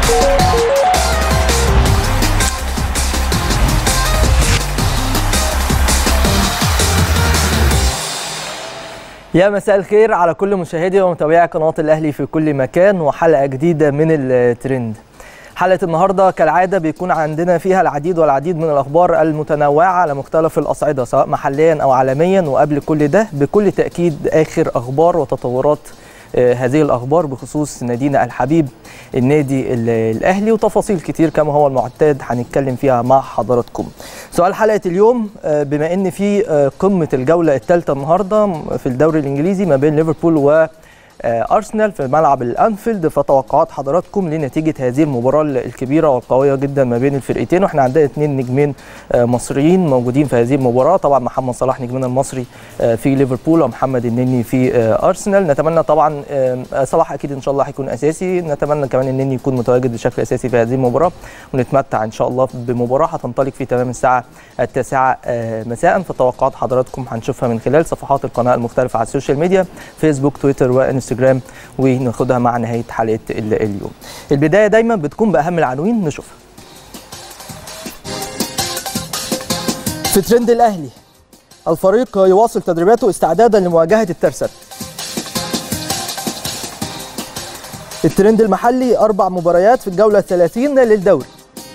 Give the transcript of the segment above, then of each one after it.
يا مساء الخير على كل مشاهدي ومتابعي قناه الاهلي في كل مكان وحلقه جديده من الترند حلقه النهارده كالعاده بيكون عندنا فيها العديد والعديد من الاخبار المتنوعه على مختلف الاصعده سواء محليا او عالميا وقبل كل ده بكل تاكيد اخر اخبار وتطورات هذه الاخبار بخصوص نادينا الحبيب النادي الاهلي وتفاصيل كتير كما هو المعتاد هنتكلم فيها مع حضراتكم. سؤال حلقه اليوم بما ان في قمه الجوله الثالثه النهارده في الدوري الانجليزي ما بين ليفربول و ارسنال في ملعب الانفيلد فتوقعات حضراتكم لنتيجه هذه المباراه الكبيره والقويه جدا ما بين الفرقتين واحنا عندنا اثنين نجمين مصريين موجودين في هذه المباراه طبعا محمد صلاح نجمنا المصري في ليفربول ومحمد النني في ارسنال نتمنى طبعا صلاح اكيد ان شاء الله هيكون اساسي نتمنى كمان النني يكون متواجد بشكل اساسي في هذه المباراه ونتمتع ان شاء الله بمباراه هتنطلق في تمام الساعه التاسعه مساء فتوقعات حضراتكم هنشوفها من خلال صفحات القناه المختلفه على السوشيال ميديا فيسبوك تويتر وانستغرام انستجرام وناخدها مع نهايه حلقه اليوم. البدايه دايما بتكون باهم العناوين نشوفها. في ترند الاهلي الفريق يواصل تدريباته استعدادا لمواجهه الترسب. الترند المحلي اربع مباريات في الجوله الثلاثين للدوري.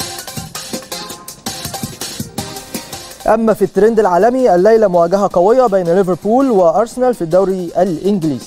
اما في الترند العالمي الليله مواجهه قويه بين ليفربول وارسنال في الدوري الانجليزي.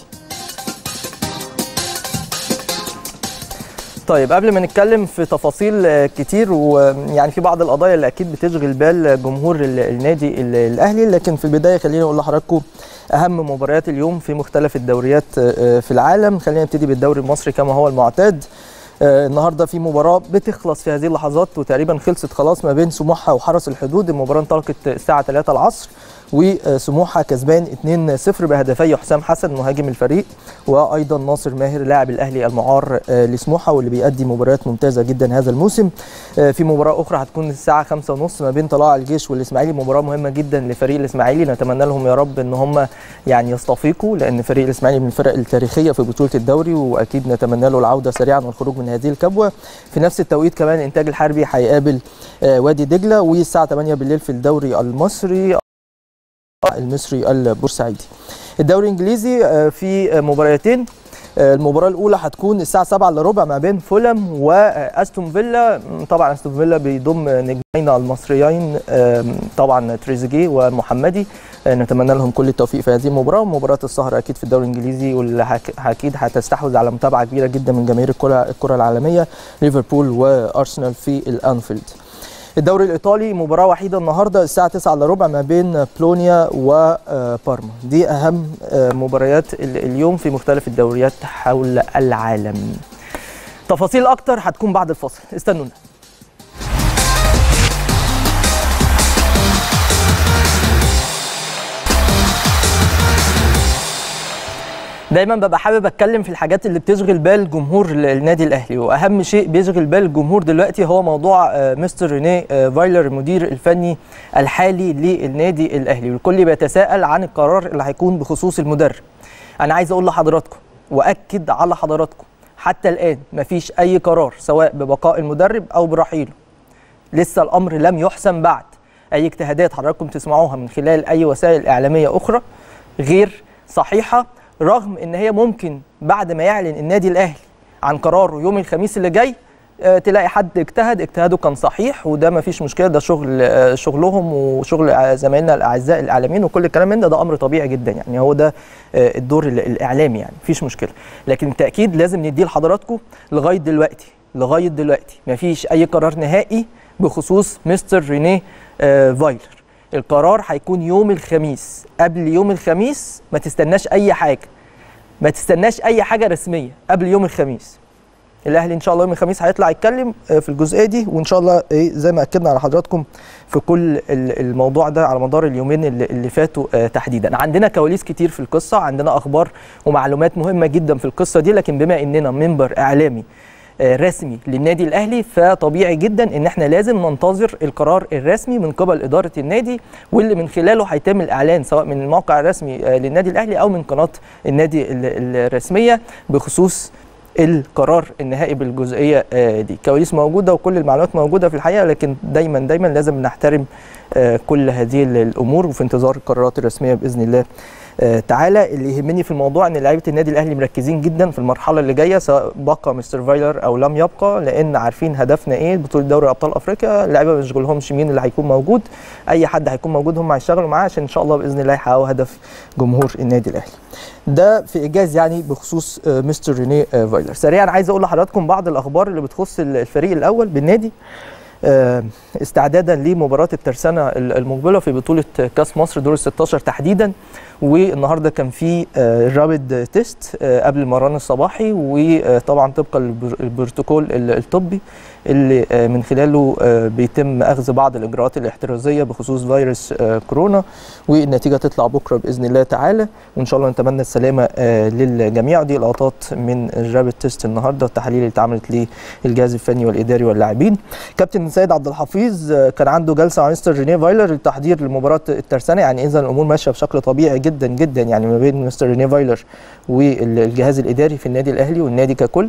طيب قبل ما نتكلم في تفاصيل كتير ويعني في بعض القضايا اللي اكيد بتشغل بال جمهور النادي الاهلي لكن في البدايه خليني اقول لحضراتكم اهم مباريات اليوم في مختلف الدوريات في العالم خلينا نبتدي بالدوري المصري كما هو المعتاد النهارده في مباراه بتخلص في هذه اللحظات وتقريبا خلصت خلاص ما بين سموحه وحرس الحدود المباراه انطلقت الساعه 3 العصر وسموحه كسبان 2-0 بهدفي حسام حسن مهاجم الفريق وايضا ناصر ماهر لاعب الاهلي المعار لسموحه واللي بيأدي مباريات ممتازه جدا هذا الموسم في مباراه اخرى هتكون الساعه 5:30 ما بين طلائع الجيش والاسماعيلي مباراه مهمه جدا لفريق الاسماعيلي نتمنى لهم يا رب ان هم يعني يستفيقوا لان فريق الاسماعيلي من الفرق التاريخيه في بطوله الدوري واكيد نتمنى له العوده سريعا والخروج من هذه الكبوه في نفس التوقيت كمان الانتاج الحربي هيقابل وادي دجله والساعه 8 بالليل في الدوري المصري المصري البورسعيدي الدوري الانجليزي في مباراتين المباراه الاولى هتكون الساعه 7 الا ربع ما بين فولم واستون فيلا طبعا استون فيلا بيضم نجمين المصريين طبعا تريزيجيه ومحمدي نتمنى لهم كل التوفيق في هذه المباراه ومباراه السهره اكيد في الدوري الانجليزي واللي اكيد هتستحوذ على متابعه كبيره جدا من جماهير الكره الكره العالميه ليفربول وارسنال في الانفيلد الدوري الايطالي مباراه وحيده النهارده الساعه 9 الا ربع ما بين بلونيا وبارما دي اهم مباريات اليوم في مختلف الدوريات حول العالم تفاصيل اكتر هتكون بعد الفاصل استنونا دايما ببقى حابب اتكلم في الحاجات اللي بتشغل بال جمهور النادي الاهلي واهم شيء بيشغل بال الجمهور دلوقتي هو موضوع مستر ريني فايلر المدير الفني الحالي للنادي الاهلي والكل بيتساءل عن القرار اللي هيكون بخصوص المدرب انا عايز اقول لحضراتكم واكد على حضراتكم حتى الان مفيش اي قرار سواء ببقاء المدرب او برحيله لسه الامر لم يحسم بعد اي اجتهادات حضراتكم تسمعوها من خلال اي وسائل اعلاميه اخرى غير صحيحه رغم ان هي ممكن بعد ما يعلن النادي الاهلي عن قراره يوم الخميس اللي جاي تلاقي حد اجتهد اجتهاده كان صحيح وده ما فيش مشكله ده شغل شغلهم وشغل زمايلنا الاعزاء الاعلاميين وكل الكلام من ده ده امر طبيعي جدا يعني هو ده الدور الاعلامي يعني مفيش مشكله لكن التاكيد لازم نديه لحضراتكم لغايه دلوقتي لغايه دلوقتي مفيش اي قرار نهائي بخصوص مستر رينيه فايلر القرار هيكون يوم الخميس قبل يوم الخميس ما تستناش اي حاجه ما تستناش اي حاجه رسميه قبل يوم الخميس الاهلي ان شاء الله يوم الخميس هيطلع يتكلم في الجزئيه دي وان شاء الله ايه زي ما اكدنا على حضراتكم في كل الموضوع ده على مدار اليومين اللي فاتوا تحديدا عندنا كواليس كتير في القصه عندنا اخبار ومعلومات مهمه جدا في القصه دي لكن بما اننا منبر اعلامي رسمي للنادي الاهلي فطبيعي جدا ان احنا لازم ننتظر القرار الرسمي من قبل اداره النادي واللي من خلاله هيتم الاعلان سواء من الموقع الرسمي للنادي الاهلي او من قناه النادي الرسميه بخصوص القرار النهائي بالجزئيه دي كواليس موجوده وكل المعلومات موجوده في الحقيقه لكن دايما دايما لازم نحترم كل هذه الامور وفي انتظار القرارات الرسميه باذن الله تعالى اللي يهمني في الموضوع ان لعيبه النادي الاهلي مركزين جدا في المرحله اللي جايه سواء بقى مستر فايلر او لم يبقى لان عارفين هدفنا ايه بطوله دوري ابطال افريقيا اللعيبه ما يشغلهمش مين اللي هيكون موجود اي حد هيكون موجود هم هيشتغلوا معاه عشان ان شاء الله باذن الله يحققوا هدف جمهور النادي الاهلي ده في ايجاز يعني بخصوص مستر ريني فايلر سريعا عايز اقول لحضراتكم بعض الاخبار اللي بتخص الفريق الاول بالنادي استعدادا لمباراه الترسانه المقبله في بطوله كاس مصر دور ال 16 تحديدا والنهارده كان في رابد تيست قبل المران الصباحي وطبعا طبقا للبروتوكول الطبي اللي من خلاله بيتم اخذ بعض الاجراءات الاحترازيه بخصوص فيروس كورونا والنتيجه تطلع بكره باذن الله تعالى وان شاء الله نتمنى السلامه للجميع دي لقطات من الرابد تيست النهارده التحاليل اللي اتعملت للجهاز الفني والاداري واللاعبين كابتن سيد عبد الحفيظ كان عنده جلسه مع مستر رينيه فايلر للتحضير لمباراه الترسانه يعني اذا الامور ماشيه بشكل طبيعي جدا جدا يعني ما بين مستر رينيه فايلر والجهاز الاداري في النادي الاهلي والنادي ككل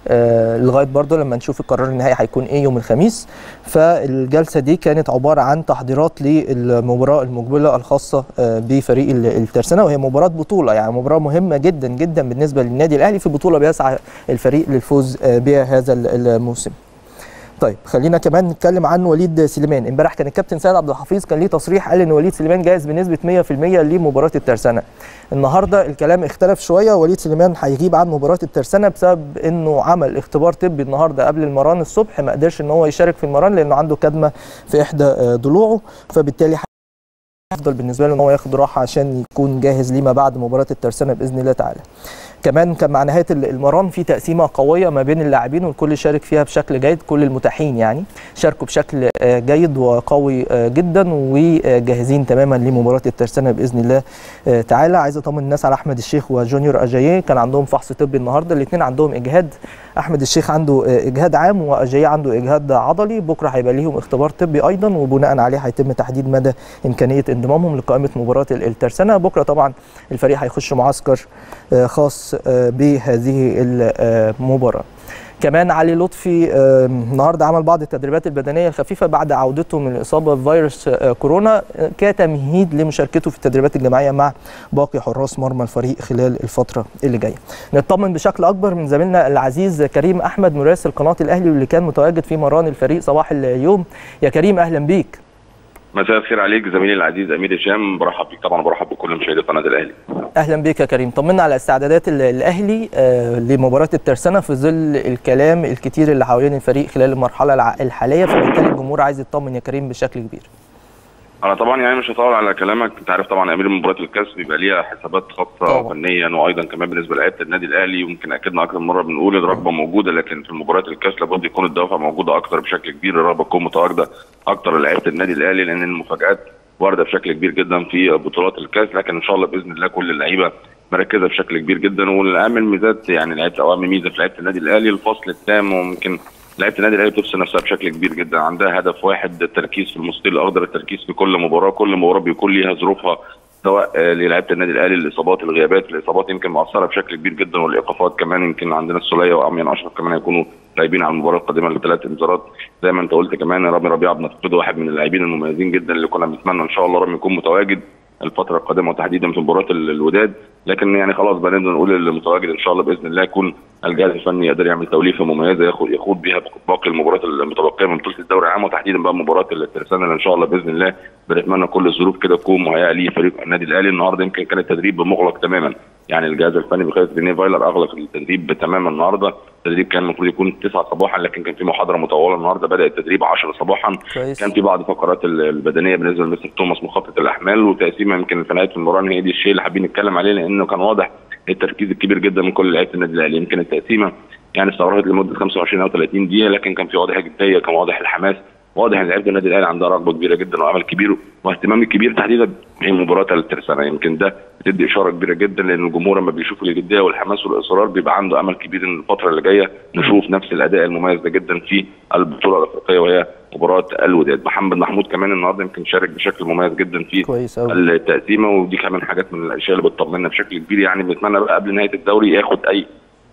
آه لغايه برضه لما نشوف القرار النهائي هيكون ايه يوم الخميس فالجلسه دي كانت عباره عن تحضيرات للمباراه المقبله الخاصه آه بفريق الترسانه وهي مباراه بطوله يعني مباراه مهمه جدا جدا بالنسبه للنادي الاهلي في بطوله بيسعى الفريق للفوز آه بها هذا الموسم طيب خلينا كمان نتكلم عن وليد سليمان امبارح كان الكابتن سيد عبد الحفيظ كان ليه تصريح قال ان وليد سليمان جاهز بنسبه 100% لمباراه الترسانه النهارده الكلام اختلف شويه وليد سليمان هيغيب عن مباراه الترسانه بسبب انه عمل اختبار طبي النهارده قبل المران الصبح ما قدرش ان هو يشارك في المران لانه عنده كدمه في احدى ضلوعه فبالتالي افضل بالنسبه له ان هو ياخد راحه عشان يكون جاهز لما بعد مباراه الترسانه باذن الله تعالى كمان كان مع نهايه المران في تقسيمه قويه ما بين اللاعبين والكل شارك فيها بشكل جيد كل المتاحين يعني شاركوا بشكل جيد وقوي جدا وجاهزين تماما لمباراه الترسانه باذن الله تعالى عايز اطمن الناس على احمد الشيخ وجونيور اجاييه كان عندهم فحص طبي النهارده الاثنين عندهم اجهاد احمد الشيخ عنده اجهاد عام واجاييه عنده اجهاد عضلي بكره هيبقى ليهم اختبار طبي ايضا وبناء عليه هيتم تحديد مدى امكانيه انضمامهم لقائمه مباراه الترسانه بكره طبعا الفريق هيخش معسكر خاص بهذه المباراه كمان علي لطفي النهارده عمل بعض التدريبات البدنيه الخفيفه بعد عودته من الاصابه بفيروس كورونا كتمهيد لمشاركته في التدريبات الجماعيه مع باقي حراس مرمى الفريق خلال الفتره اللي جايه. نطمن بشكل اكبر من زميلنا العزيز كريم احمد مراسل قناه الاهلي واللي كان متواجد في مران الفريق صباح اليوم. يا كريم اهلا بيك. مساء الخير عليك زميلي العزيز امير هشام برحب بيك طبعا برحب بكل مشاهدي قناه الاهلي اهلا بيك يا كريم طمنا على استعدادات الاهلي آه لمباراه الترسانه في ظل الكلام الكتير اللي حوالين الفريق خلال المرحله الحاليه فبالتالي الجمهور عايز يطمن يا كريم بشكل كبير انا طبعا يعني مش هطول على كلامك انت عارف طبعا امير مباراه الكاس بيبقى ليها حسابات خاصه فنيا وايضا كمان بالنسبه لعيبه النادي الاهلي ويمكن اكدنا اكثر من مره بنقول الرغبه موجوده لكن في مباراه الكاس لابد يكون الدوافع موجوده اكثر بشكل كبير الرغبه تكون متواجده اكثر لعيبه النادي الاهلي لان المفاجات وارده بشكل كبير جدا في بطولات الكاس لكن ان شاء الله باذن الله كل اللعيبه مركزه بشكل كبير جدا والاهم الميزات يعني لعيبه او اهم ميزه في لعيبه النادي الاهلي الفصل التام وممكن لعيبه النادي الاهلي بتفصل نفسها بشكل كبير جدا عندها هدف واحد التركيز في المستطيل الاخضر التركيز في كل مباراه كل مباراه بيكون ليها ظروفها سواء للعيبه النادي الاهلي الاصابات الغيابات الاصابات يمكن مؤثره بشكل كبير جدا والايقافات كمان يمكن عندنا السوليه وامين اشرف كمان هيكونوا لاعبين على المباراه القادمه لثلاث انذارات زي ما انت قلت كمان رامي ربيعه بنفقده واحد من اللاعبين المميزين جدا اللي كنا بنتمنى ان شاء الله رامي يكون متواجد الفتره القادمه وتحديدا في مباراه الوداد لكن يعني خلاص بقى نقدر نقول المتواجد ان شاء الله باذن الله يكون الجهاز الفني يقدر يعمل توليفه مميزه ياخد يخوض بها باقي المباريات المتبقيه من بطوله الدوري العام وتحديدا بقى مباراه الترسانه اللي ان شاء الله باذن الله بنتمنى كل الظروف كده تكون مهيئه لفريق النادي الاهلي النهارده يمكن كان التدريب مغلق تماما يعني الجهاز الفني بقياده رينيه فايلر اغلق التدريب تماما النهارده التدريب كان المفروض يكون 9 صباحا لكن كان في محاضره مطوله النهارده بدا التدريب 10 صباحا كويس. كان في بعض الفقرات البدنيه بالنسبه لمستر توماس مخطط الاحمال وتقسيمه يمكن في نهايه المباراه هي دي الشيء اللي حابين نتكلم عليه لانه كان واضح التركيز الكبير جدا من كل لعيبه النادي الاهلي يمكن التقسيمه يعني استغرقت لمده 25 او 30 دقيقه لكن كان في واضح الجديه كان واضح الحماس واضح ان لعيبه النادي الاهلي عندها رغبه كبيره جدا وعمل كبير واهتمام كبير تحديدا بمباراه الترسانه يمكن ده بتدي اشاره كبيره جدا لان الجمهور لما بيشوف الجديه والحماس والاصرار بيبقى عنده امل كبير ان الفتره اللي جايه نشوف نفس الاداء المميز ده جدا في البطوله الافريقيه وهي مباراه الوداد محمد محمود كمان النهارده يمكن شارك بشكل مميز جدا في كويس التقسيمه ودي كمان حاجات من الاشياء اللي بتطمنا بشكل كبير يعني بنتمنى بقى قبل نهايه الدوري ياخد اي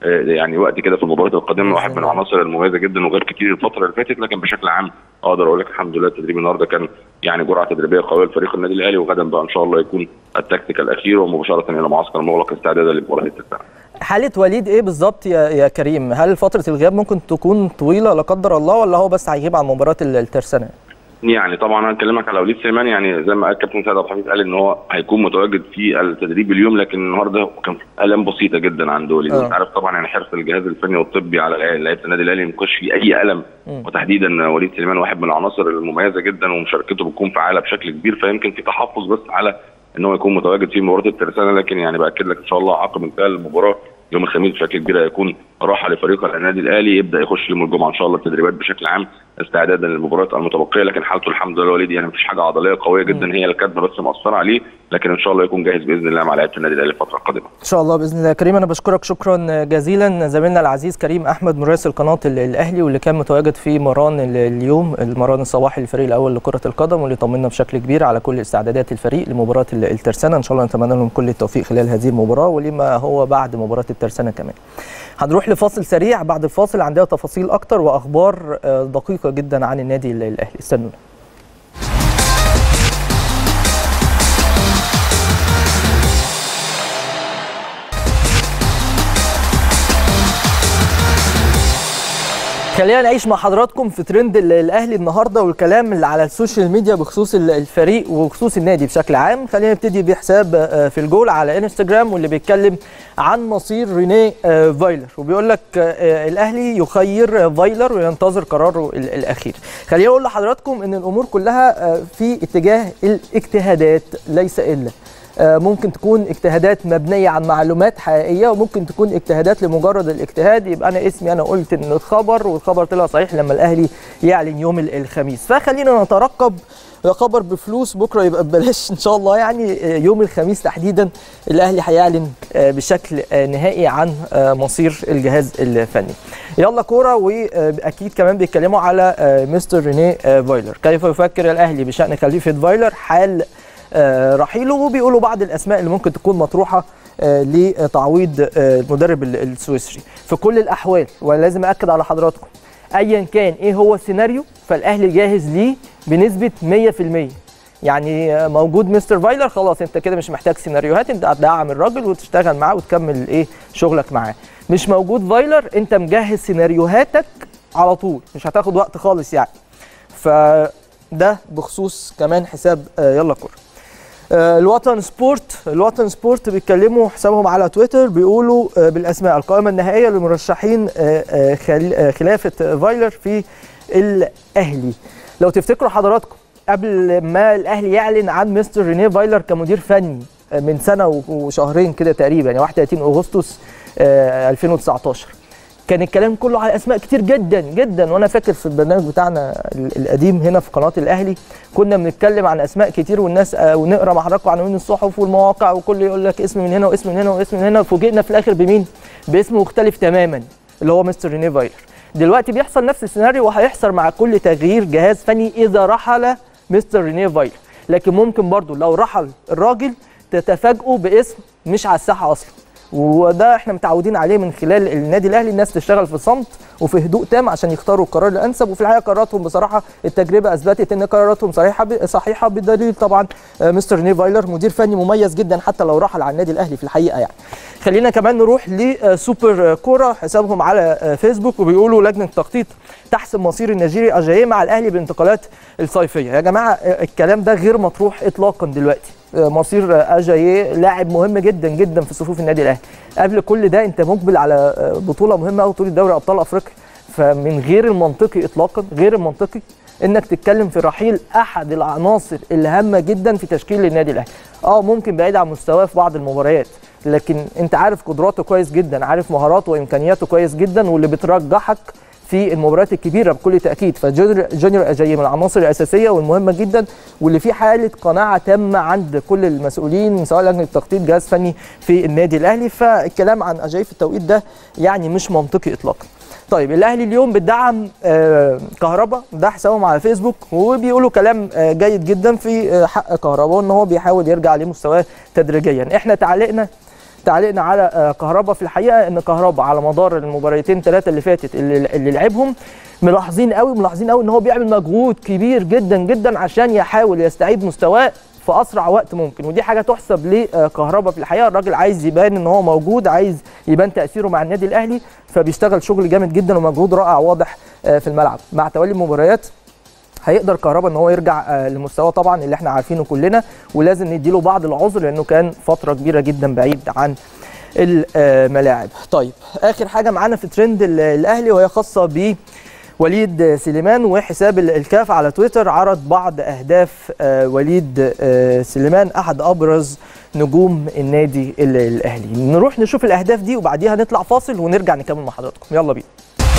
يعني وقت كده في المباريات القادمه واحد من العناصر المميزه جدا وغير كتير الفتره اللي فاتت لكن بشكل عام اقدر اقول لك الحمد لله التدريب النهارده كان يعني جرعه تدريبيه قويه لفريق النادي الاهلي وغدا بقى ان شاء الله يكون التكتيك الاخير ومباشره الى معسكر مغلق استعدادا لمباراه التسعه. حاله وليد ايه بالظبط يا يا كريم؟ هل فتره الغياب ممكن تكون طويله لا قدر الله ولا هو بس هيغيب عن مباراه الترسانه؟ يعني طبعا انا اكلمك على وليد سليمان يعني زي ما قال كابتن سيد عبد الحميد قال ان هو هيكون متواجد في التدريب اليوم لكن النهارده كان الام بسيطه جدا عند وليد انت عارف طبعا يعني حرص الجهاز الفني والطبي على لعيبه النادي الاهلي ما يكونش في اي الم وتحديدا وليد سليمان واحد من العناصر المميزه جدا ومشاركته بتكون فعاله بشكل كبير فيمكن في تحفظ بس على ان هو يكون متواجد في مباراه الترسانه لكن يعني باكد لك ان شاء الله عقب انتهاء المباراه يوم الخميس بشكل كبير هيكون راحه لفريق النادي الاهلي يبدا يخش يوم الجمعه ان شاء الله التدريبات بشكل عام استعدادا للمباريات المتبقيه لكن حالته الحمد لله وليد يعني مفيش حاجه عضليه قويه جدا هي الكدمه بس مأثره عليه لكن ان شاء الله يكون جاهز باذن الله مع لعيبه النادي الاهلي الفتره القادمه. ان شاء الله باذن الله كريم انا بشكرك شكرا جزيلا زميلنا العزيز كريم احمد مراسل قناه الاهلي واللي كان متواجد في مران اليوم المران الصباحي للفريق الاول لكره القدم واللي طمنا بشكل كبير على كل استعدادات الفريق لمباراه الترسانه ان شاء الله نتمنى لهم كل التوفيق خلال هذه المباراه ولما هو بعد مباراه الترسانه كمان. هنروح لفاصل سريع بعد الفاصل عندنا تفاصيل اكتر واخبار دقيقه جدا عن النادي الاهلي استنونا خلينا نعيش مع حضراتكم في ترند الاهلي النهارده والكلام اللي على السوشيال ميديا بخصوص الفريق وبخصوص النادي بشكل عام خلينا نبتدي بحساب في الجول على انستجرام واللي بيتكلم عن مصير رينيه فايلر وبيقول لك الاهلي يخير فايلر وينتظر قراره الاخير خلينا اقول لحضراتكم ان الامور كلها في اتجاه الاجتهادات ليس الا ممكن تكون اجتهادات مبنيه عن معلومات حقيقيه وممكن تكون اجتهادات لمجرد الاجتهاد يبقى انا اسمي انا قلت ان الخبر والخبر طلع صحيح لما الاهلي يعلن يوم الخميس فخلينا نترقب خبر بفلوس بكره يبقى ببلاش ان شاء الله يعني يوم الخميس تحديدا الاهلي هيعلن بشكل نهائي عن مصير الجهاز الفني يلا كوره واكيد كمان بيتكلموا على مستر رينيه فايلر كيف يفكر الاهلي بشان خليفه فايلر حال رحيله وبيقولوا بعض الاسماء اللي ممكن تكون مطروحه لتعويض المدرب السويسري في كل الاحوال ولازم اكد على حضراتكم ايا كان ايه هو السيناريو فالاهلي جاهز ليه بنسبه 100% يعني موجود مستر فايلر خلاص انت كده مش محتاج سيناريوهات انت هتدعم الراجل وتشتغل معاه وتكمل ايه شغلك معاه مش موجود فايلر انت مجهز سيناريوهاتك على طول مش هتاخد وقت خالص يعني فده بخصوص كمان حساب يلا كوره الوطن سبورت الوطن سبورت بيتكلموا حسابهم على تويتر بيقولوا بالاسماء القائمه النهائيه للمرشحين خلافه فايلر في الاهلي لو تفتكروا حضراتكم قبل ما الاهلي يعلن عن مستر رينيه فايلر كمدير فني من سنه وشهرين كده تقريبا يعني 31 اغسطس 2019 كان الكلام كله على اسماء كتير جدا جدا وانا فاكر في البرنامج بتاعنا القديم هنا في قناه الاهلي كنا بنتكلم عن اسماء كتير والناس ونقرا مع حضراتكم عناوين الصحف والمواقع وكل يقول لك اسم من هنا واسم من هنا واسم من هنا فوجئنا في الاخر بمين؟ باسم مختلف تماما اللي هو مستر رينيه فايلر دلوقتي بيحصل نفس السيناريو وهيحصل مع كل تغيير جهاز فني اذا رحل مستر رينيه فايلر لكن ممكن برضو لو رحل الراجل تتفاجئوا باسم مش على الساحه اصلا وده احنا متعودين عليه من خلال النادي الاهلي الناس تشتغل في صمت وفي هدوء تام عشان يختاروا القرار الانسب وفي الحقيقه قراراتهم بصراحه التجربه اثبتت ان قراراتهم صحيحه صحيحه بدليل طبعا مستر ني فايلر مدير فني مميز جدا حتى لو رحل على النادي الاهلي في الحقيقه يعني خلينا كمان نروح لسوبر كوره حسابهم على فيسبوك وبيقولوا لجنه تخطيط تحسم مصير النيجيري اجاييه مع الاهلي بالانتقالات الصيفيه يا جماعه الكلام ده غير مطروح اطلاقا دلوقتي مصير اجاييه لاعب مهم جدا جدا في صفوف النادي الاهلي قبل كل ده انت مقبل على بطوله مهمه قوي بطوله دوري ابطال افريقيا فمن غير المنطقي اطلاقا غير المنطقي انك تتكلم في رحيل احد العناصر الهامه جدا في تشكيل النادي الاهلي اه ممكن بعيد عن مستواه في بعض المباريات لكن انت عارف قدراته كويس جدا عارف مهاراته وامكانياته كويس جدا واللي بترجحك في المباريات الكبيره بكل تاكيد فجونيور اجاي من العناصر الاساسيه والمهمه جدا واللي في حاله قناعه تامه عند كل المسؤولين سواء لجنه التخطيط جهاز فني في النادي الاهلي فالكلام عن اجاي في التوقيت ده يعني مش منطقي اطلاقا طيب الاهلي اليوم بتدعم آه كهربا ده حسابهم على فيسبوك وبيقولوا كلام آه جيد جدا في آه حق كهربا ان هو بيحاول يرجع لمستواه تدريجيا احنا تعليقنا تعليقنا على كهربا في الحقيقه ان كهربا على مدار المباراتين ثلاثه اللي فاتت اللي, اللي لعبهم ملاحظين قوي ملاحظين قوي ان هو بيعمل مجهود كبير جدا جدا عشان يحاول يستعيد مستواه في اسرع وقت ممكن ودي حاجه تحسب لكهربا في الحقيقه الراجل عايز يبان ان هو موجود عايز يبان تاثيره مع النادي الاهلي فبيشتغل شغل جامد جدا ومجهود رائع واضح في الملعب مع توالي المباريات هيقدر كهربا ان هو يرجع لمستواه طبعا اللي احنا عارفينه كلنا ولازم نديله بعض العذر لانه كان فتره كبيره جدا بعيد عن الملاعب طيب اخر حاجه معانا في ترند الاهلي وهي خاصه ب وليد سليمان وحساب الكاف على تويتر عرض بعض اهداف وليد سليمان احد ابرز نجوم النادي الاهلي نروح نشوف الاهداف دي وبعديها نطلع فاصل ونرجع نكمل مع حضراتكم يلا بينا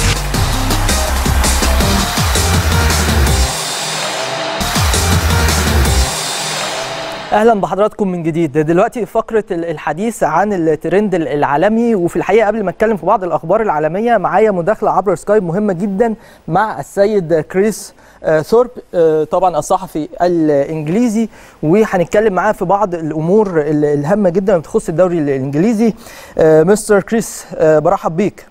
اهلا بحضراتكم من جديد دلوقتي فقره الحديث عن الترند العالمي وفي الحقيقه قبل ما اتكلم في بعض الاخبار العالميه معايا مداخله عبر سكايب مهمه جدا مع السيد كريس ثورب طبعا الصحفي الانجليزي وهنتكلم معاه في بعض الامور الهامه جدا بتخص الدوري الانجليزي مستر كريس برحب بيك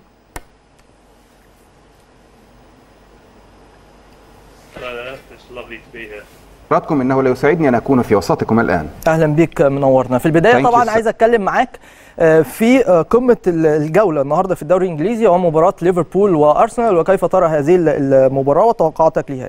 حضراتكم انه لا يسعدني ان اكون في وسطكم الان اهلا بك منورنا في البدايه طبعا عايز اتكلم معاك في قمه الجوله النهارده في الدوري الانجليزي ومباراه ليفربول وارسنال وكيف ترى هذه المباراه وتوقعاتك لها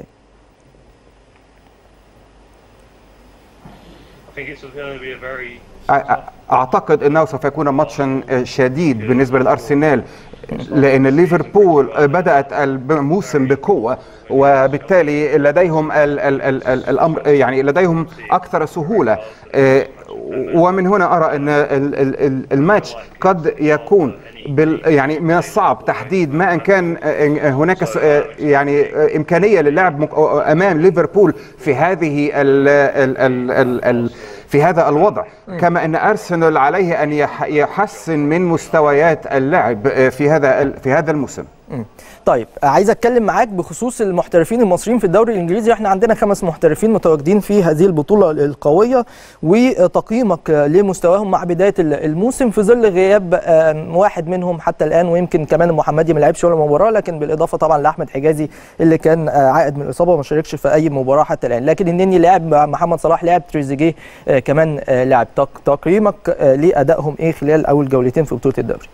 اعتقد انه سوف يكون ماتشا شديد بالنسبه للارسنال لان ليفربول بدات الموسم بقوه وبالتالي لديهم ال ال ال ال الامر يعني لديهم اكثر سهوله ومن هنا ارى ان الماتش قد يكون بال يعني من الصعب تحديد ما ان كان هناك يعني امكانيه للعب امام ليفربول في هذه ال ال ال ال ال في هذا الوضع كما ان ارسنال عليه ان يحسن من مستويات اللعب في هذا في هذا الموسم طيب عايز اتكلم معاك بخصوص المحترفين المصريين في الدوري الانجليزي احنا عندنا خمس محترفين متواجدين في هذه البطوله القويه وتقييمك لمستواهم مع بدايه الموسم في ظل غياب واحد منهم حتى الان ويمكن كمان المحمدي ما لعبش ولا مباراه لكن بالاضافه طبعا لاحمد حجازي اللي كان عائد من الاصابه وما شاركش في اي مباراه حتى الان لكن النني لعب محمد صلاح لعب تريزيجيه كمان لعب تقييمك لادائهم ايه خلال اول جولتين في بطوله الدوري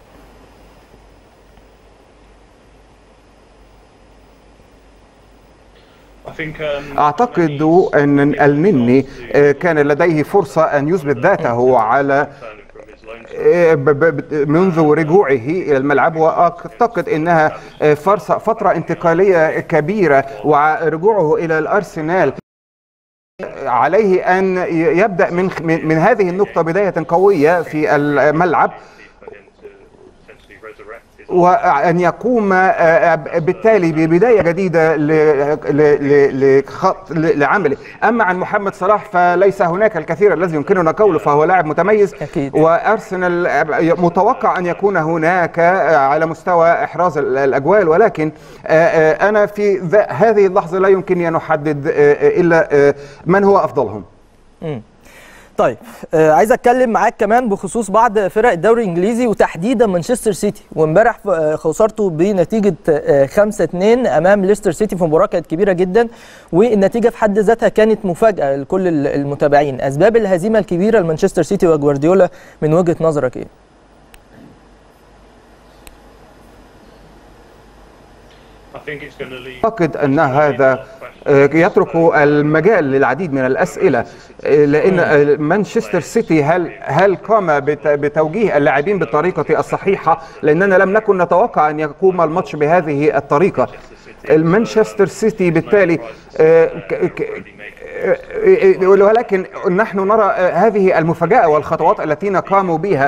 اعتقد ان النني كان لديه فرصه ان يثبت ذاته على منذ رجوعه الى الملعب واعتقد انها فرصه فتره انتقاليه كبيره ورجوعه الى الارسنال عليه ان يبدا من من هذه النقطه بدايه قويه في الملعب وأن يقوم بالتالي ببداية جديدة لخط لعمله أما عن محمد صلاح فليس هناك الكثير الذي يمكننا قوله فهو لاعب متميز أكيد. وأرسنال متوقع أن يكون هناك على مستوى إحراز الأجوال ولكن أنا في هذه اللحظة لا يمكنني أن أحدد إلا من هو أفضلهم م. طيب آه عايز اتكلم معاك كمان بخصوص بعض فرق الدوري الانجليزي وتحديدا مانشستر سيتي وامبارح خسرته بنتيجه 5 2 امام ليستر سيتي في مباراه كانت كبيره جدا والنتيجه في حد ذاتها كانت مفاجاه لكل المتابعين اسباب الهزيمه الكبيره لمانشستر سيتي وجوارديولا من وجهه نظرك ايه أعتقد أن هذا يترك المجال للعديد من الأسئلة لأن مانشستر سيتي هل هل قام بتوجيه اللاعبين بالطريقة الصحيحة لأننا لم نكن نتوقع أن يقوم الماتش بهذه الطريقة مانشستر سيتي بالتالي ولكن نحن نرى هذه المفاجأة والخطوات التي قاموا بها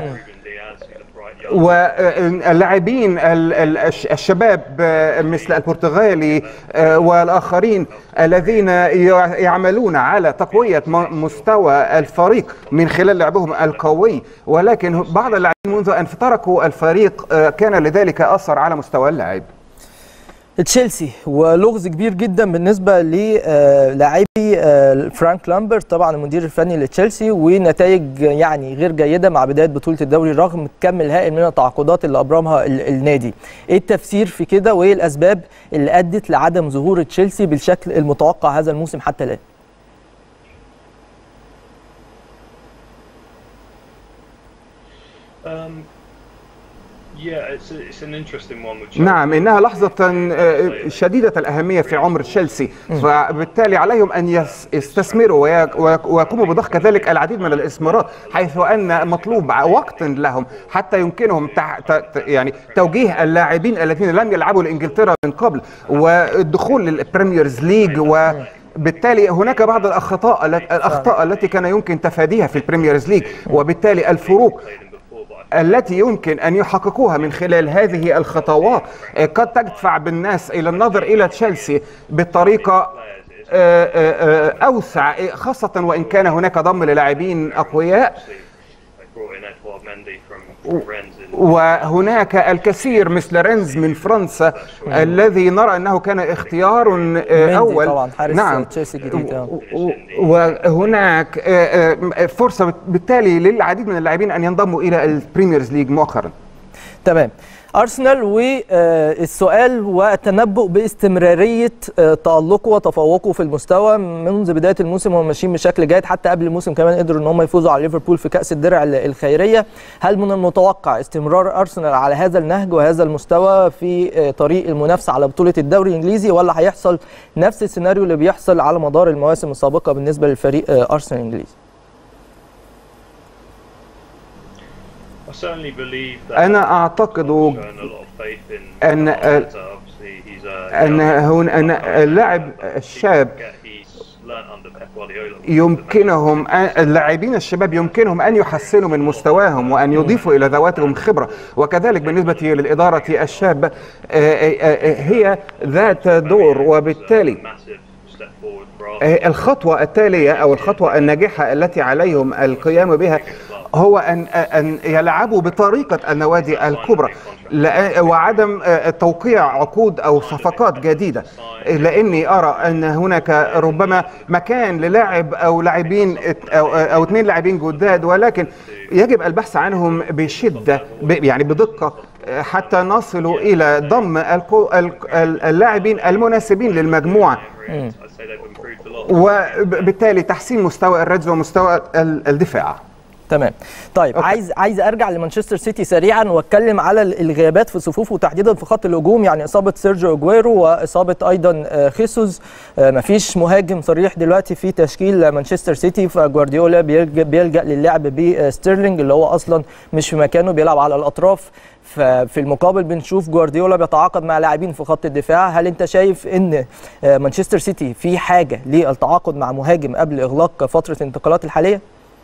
واللاعبين الشباب مثل البرتغالي والآخرين الذين يعملون على تقوية مستوى الفريق من خلال لعبهم القوي ولكن بعض اللاعبين منذ أن تركوا الفريق كان لذلك أثر على مستوى اللاعب تشيلسي ولغز كبير جدا بالنسبه للاعبي فرانك لامبرت طبعا المدير الفني لتشيلسي ونتائج يعني غير جيده مع بدايه بطوله الدوري رغم الكم الهائل من التعاقدات اللي ابرمها النادي. ايه التفسير في كده وايه الاسباب اللي ادت لعدم ظهور تشيلسي بالشكل المتوقع هذا الموسم حتى الان؟ Um, yeah, it's, a, it's an interesting one with نعم إنها لحظة آه، شديدة الأهمية في عمر تشيلسي فبالتالي عليهم أن يس- يستثمروا ويك- ويك- ويقوموا بضخ كذلك العديد من الاستثمارات حيث أن مطلوب وقت لهم حتى يمكنهم تع- ت- ت- يعني توجيه اللاعبين الذين لم يلعبوا لإنجلترا من قبل والدخول للبريميرز ليج و بالتالي هناك بعض الاخطاء الاخطاء التي كان يمكن تفاديها في البريميرز ليج وبالتالي الفروق التي يمكن ان يحققوها من خلال هذه الخطوات آه، قد تدفع بالناس الى النظر الى تشيلسي بطريقه آه، آه، آه، اوسع آه، خاصه وان كان هناك ضم للاعبين اقوياء They brought in Edouard Mendy from, from Rennes in وهناك الكثير مثل رينز من فرنسا الذي نرى انه كان اختيار آه، مندي اول طبعاً، حارس نعم تشيلسي الجديد، آه. و- و- وهناك آه، آه، فرصه بالتالي للعديد من اللاعبين ان ينضموا الى البريميرز ليج مؤخرا تمام ارسنال والسؤال والتنبؤ باستمراريه آه، تالقه وتفوقه في المستوى منذ بدايه الموسم وهم ماشيين بشكل جيد حتى قبل الموسم كمان قدروا ان هم يفوزوا على ليفربول في كاس الدرع ال- الخيريه هل من المتوقع استمرار ارسنال على هذا النهج وهذا المستوى في آه، طريق المنافسه على بطوله الدوري الانجليزي ولا هيحصل نفس السيناريو اللي بيحصل على مدار المواسم السابقه بالنسبه للفريق آه، ارسنال الانجليزي I certainly believe that انا اعتقد shown a lot of faith in أن- Arteta. Obviously, he's a ان young هون ان اللاعب الشاب get- He's learned under Pep Guardiola. يمكنهم أن- اللاعبين الشباب يمكنهم ان يحسنوا من مستواهم وان يضيفوا الى ذواتهم خبره وكذلك بالنسبه للاداره الشابه آه، آه، آه، هي ذات دور وبالتالي Massive step forward for Arsenal. آه، الخطوة التالية أو الخطوة الناجحة التي عليهم القيام بها هو أن أن يلعبوا بطريقة النوادي الكبرى لأ- وعدم آه، توقيع عقود أو صفقات جديدة لأني أرى أن هناك ربما مكان للاعب أو لاعبين أو, أو اثنين لاعبين جداد ولكن يجب البحث عنهم بشدة ب- يعني بدقة آه، حتى نصل إلى ضم الكو- ال- ال- اللاعبين المناسبين للمجموعة I'd say they've improved a lot. وبالتالي تحسين مستوى الرجل ومستوى ال- الدفاع تمام طيب أوكي. عايز عايز ارجع لمانشستر سيتي سريعا واتكلم على ال- الغيابات في صفوفه وتحديدا في خط الهجوم يعني اصابه سيرجيو اجويرو واصابه ايضا آه، خيسوس آه، مفيش مهاجم صريح دلوقتي في تشكيل مانشستر سيتي فجوارديولا بيلجا, بيلجأ للعب بستيرلينج اللي هو اصلا مش في مكانه بيلعب على الاطراف ففي المقابل بنشوف جوارديولا بيتعاقد مع لاعبين في خط الدفاع هل انت شايف ان آه، مانشستر سيتي في حاجه للتعاقد مع مهاجم قبل اغلاق فتره الانتقالات الحاليه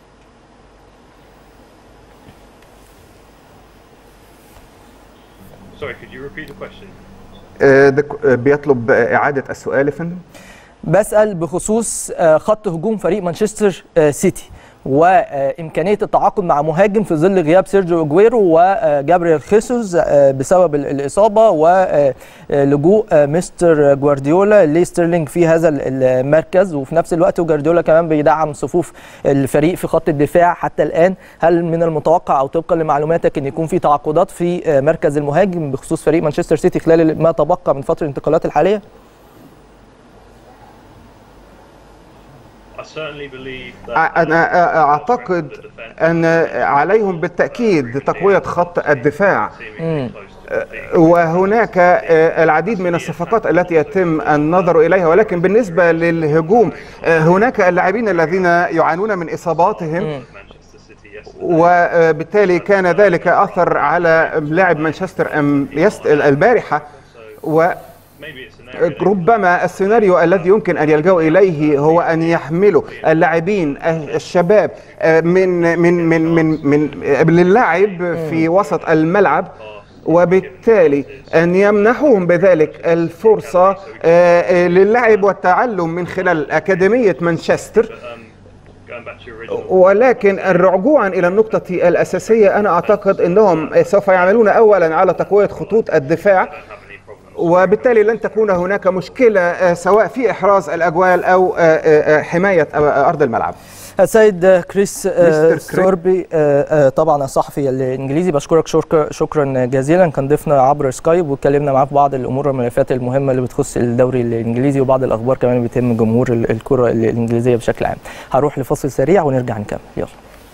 Sorry, could you repeat the question? آه، ده ك- آه، بيطلب آه، إعادة السؤال يا فندم بسأل بخصوص آه، خط هجوم فريق مانشستر آه، سيتي وإمكانية التعاقد مع مهاجم في ظل غياب سيرجيو أجويرو وجابريل خيسوس آه، بسبب ال- الإصابة ولجوء آه، مستر جوارديولا لستيرلينج في هذا ال- المركز وفي نفس الوقت جوارديولا كمان بيدعم صفوف الفريق في خط الدفاع حتى الآن هل من المتوقع أو طبقا لمعلوماتك أن يكون في تعاقدات في آه، مركز المهاجم بخصوص فريق مانشستر سيتي خلال ما تبقى من فترة الانتقالات الحالية؟ I certainly believe that أنا آه، أعتقد أن عليهم بالتأكيد تقوية خط الدفاع seemingly close to completing. وهناك آه، العديد من الصفقات التي يتم النظر إليها ولكن بالنسبة للهجوم آه، هناك اللاعبين الذين يعانون من إصاباتهم Manchester City yesterday. وبالتالي كان ذلك أثر على لاعب مانشستر أم- يست- البارحة و Maybe it's an area that ربما السيناريو الذي يمكن ان يلجأوا اليه هو ان يحملوا اللاعبين الشباب من من من من من للعب في وسط الملعب وبالتالي ان يمنحوهم بذلك الفرصه آه، للعب والتعلم من خلال اكاديميه مانشستر um, going back to your original ولكن رجوعا الى النقطه الاساسيه انا اعتقد انهم سوف يعملون اولا على تقويه خطوط الدفاع don't have any problem وبالتالي لن تكون هناك مشكله آه، سواء في احراز الاجوال او آه، آه، آه، حمايه آه، ارض الملعب السيد كريس آه، مستر كريس. ثوربي آه، آه، طبعا الصحفي الانجليزي بشكرك شكرا شكرا جزيلا كان ضيفنا عبر سكايب واتكلمنا معاه في بعض الامور والملفات المهمه اللي بتخص الدوري الانجليزي وبعض الاخبار كمان اللي بتهم جمهور ال- الكره الانجليزيه بشكل عام هروح لفاصل سريع ونرجع نكمل يلا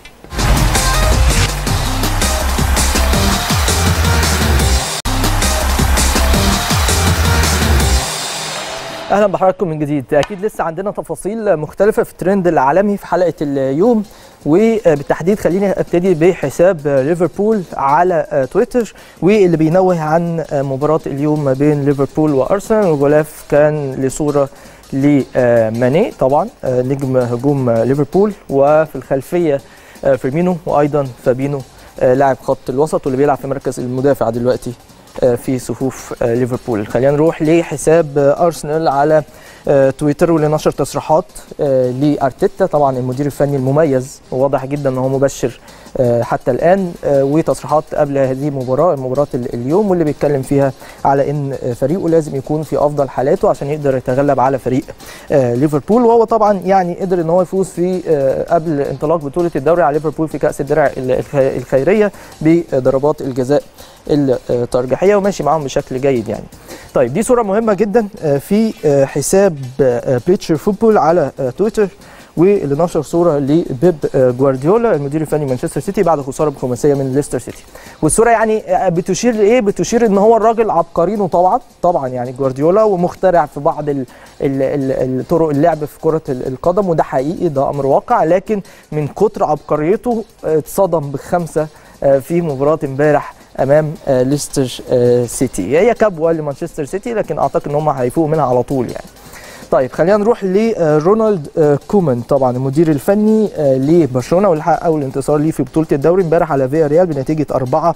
اهلا بحضراتكم من جديد اكيد لسه عندنا تفاصيل مختلفه في الترند العالمي في حلقه اليوم وبالتحديد خليني ابتدي بحساب ليفربول على تويتر واللي بينوه عن مباراه اليوم ما بين ليفربول وارسنال الغلاف كان لصوره لماني طبعا نجم هجوم ليفربول وفي الخلفيه فيرمينو وايضا فابينو لاعب خط الوسط واللي بيلعب في مركز المدافع دلوقتي في صفوف ليفربول خلينا نروح لحساب ارسنال على تويتر واللي نشر تصريحات لارتيتا طبعا المدير الفني المميز وواضح جدا ان هو مبشر حتى الان وتصريحات قبل هذه المباراه مباراه اليوم واللي بيتكلم فيها على ان فريقه لازم يكون في افضل حالاته عشان يقدر يتغلب على فريق ليفربول وهو طبعا يعني قدر ان هو يفوز في قبل انطلاق بطوله الدوري على ليفربول في كاس الدرع الخيريه بضربات الجزاء الترجيحيه وماشي معاهم بشكل جيد يعني. طيب دي صوره مهمه جدا في حساب بيتشر فوتبول على تويتر واللي نشر صوره لبيب جوارديولا المدير الفني مانشستر سيتي بعد خساره بخماسيه من ليستر سيتي والصوره يعني بتشير لايه بتشير ان هو الراجل عبقرينه طبعا طبعا يعني جوارديولا ومخترع في بعض ال ال ال الطرق اللعب في كره القدم وده حقيقي ده امر واقع لكن من كتر عبقريته اتصدم بخمسه في مباراه امبارح امام ليستر سيتي هي كبوه لمانشستر سيتي لكن اعتقد ان هم هيفوقوا منها على طول يعني طيب خلينا نروح لرونالد كومان طبعا المدير الفني لبرشلونه واللي حقق اول انتصار ليه في بطوله الدوري امبارح على فيا ريال بنتيجه 4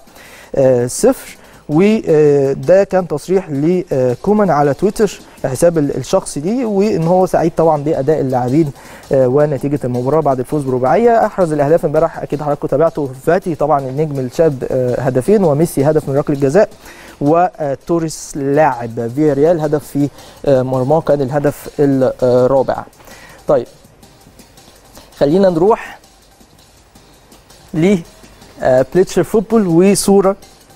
0 وده كان تصريح لكومان على تويتر الحساب الشخصي ليه وان هو سعيد طبعا باداء اللاعبين ونتيجه المباراه بعد الفوز برباعيه احرز الاهداف امبارح اكيد حضراتكم تابعتوا فاتي طبعا النجم الشاب هدفين وميسي هدف من ركله جزاء وتوريس لاعب فيا ريال هدف في مرماه كان الهدف الرابع طيب خلينا نروح ل بليتشر فوتبول وصوره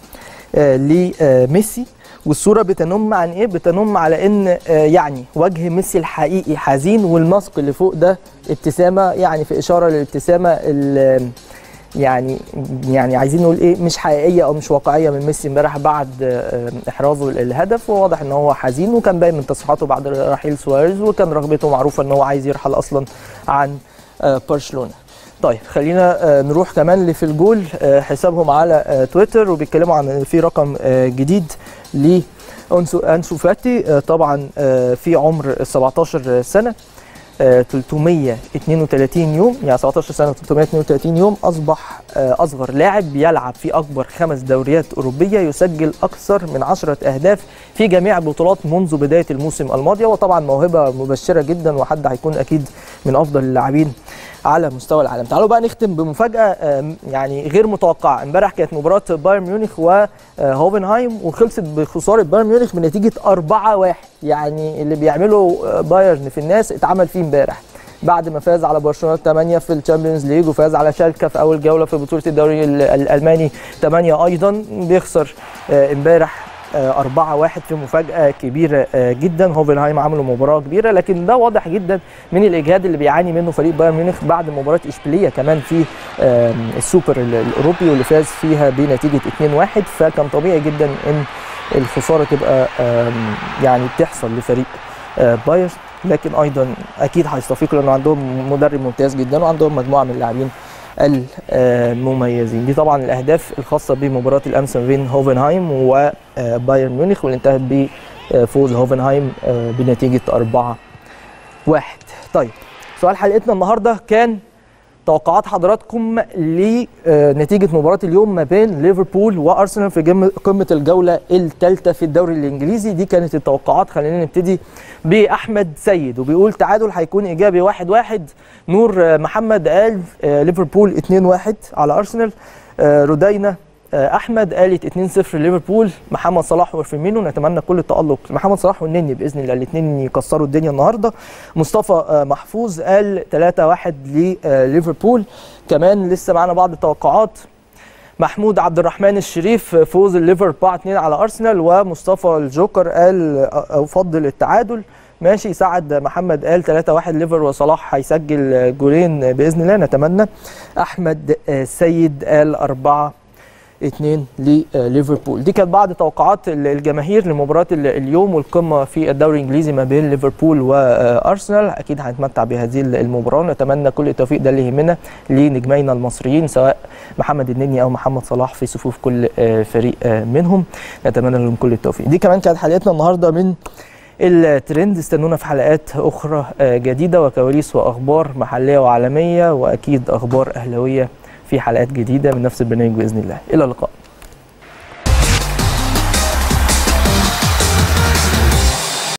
لميسي والصوره بتنم عن ايه بتنم على ان يعني وجه ميسي الحقيقي حزين والماسك اللي فوق ده ابتسامه يعني في اشاره للابتسامه يعني يعني عايزين نقول ايه مش حقيقيه او مش واقعيه من ميسي امبارح بعد احرازه الهدف وواضح ان هو حزين وكان باين من تصريحاته بعد رحيل سواريز وكان رغبته معروفه ان هو عايز يرحل اصلا عن برشلونه طيب خلينا نروح كمان لفي الجول حسابهم على تويتر وبيتكلموا عن في رقم جديد ل انسو فاتي طبعا في عمر 17 سنه 332 يوم يعني 17 سنه 332 يوم اصبح اصغر لاعب بيلعب في اكبر خمس دوريات اوروبيه يسجل اكثر من 10 اهداف في جميع البطولات منذ بدايه الموسم الماضي وطبعا موهبه مبشره جدا وحد هيكون اكيد من افضل اللاعبين على مستوى العالم تعالوا بقى نختم بمفاجاه يعني غير متوقعه امبارح كانت مباراه بايرن ميونخ وهوفنهايم وخلصت بخساره بايرن ميونخ بنتيجه 4-1 يعني اللي بيعمله بايرن في الناس اتعمل فيه امبارح بعد ما فاز على برشلونه 8 في الشامبيونز ليج وفاز على شالكه في اول جوله في بطوله الدوري الالماني 8 ايضا بيخسر امبارح 4 1 في مفاجاه كبيره جدا هوفنهايم عملوا مباراه كبيره لكن ده واضح جدا من الاجهاد اللي بيعاني منه فريق بايرن ميونخ بعد مباراه اشبيليه كمان في السوبر الاوروبي واللي فاز فيها بنتيجه 2 1 فكان طبيعي جدا ان الخساره تبقى يعني تحصل لفريق بايرن لكن ايضا اكيد هيستفيقوا لانه عندهم مدرب ممتاز جدا وعندهم مجموعه من اللاعبين المميزين دي طبعا الاهداف الخاصه بمباراه الامس ما بين هوفنهايم وبايرن ميونخ واللي انتهت بفوز هوفنهايم بنتيجه 4 1 طيب سؤال حلقتنا النهارده كان توقعات حضراتكم لنتيجه مباراه اليوم ما بين ليفربول وارسنال في قمه الجوله الثالثه في الدوري الانجليزي دي كانت التوقعات خلينا نبتدي باحمد سيد وبيقول تعادل هيكون ايجابي 1 1 نور محمد قال ليفربول 2 1 على ارسنال رودينا احمد قالت 2-0 ليفربول محمد صلاح وفيرمينو نتمنى كل التالق لمحمد صلاح والنني باذن الله الاثنين يكسروا الدنيا النهارده مصطفى محفوظ قال 3-1 لليفربول كمان لسه معانا بعض التوقعات محمود عبد الرحمن الشريف فوز الليفر 4-2 على ارسنال ومصطفى الجوكر قال افضل التعادل ماشي سعد محمد قال 3-1 ليفر وصلاح هيسجل جولين باذن الله نتمنى احمد سيد قال 4 2 لليفربول دي كانت بعض توقعات الجماهير لمباراه اليوم والقمه في الدوري الانجليزي ما بين ليفربول وارسنال اكيد هنتمتع بهذه المباراه نتمنى كل التوفيق ده اللي يهمنا لنجمينا المصريين سواء محمد النني او محمد صلاح في صفوف كل فريق منهم نتمنى لهم كل التوفيق دي كمان كانت حلقتنا النهارده من الترند استنونا في حلقات اخرى جديده وكواليس واخبار محليه وعالميه واكيد اخبار اهلاويه في حلقات جديده من نفس البرنامج باذن الله الى اللقاء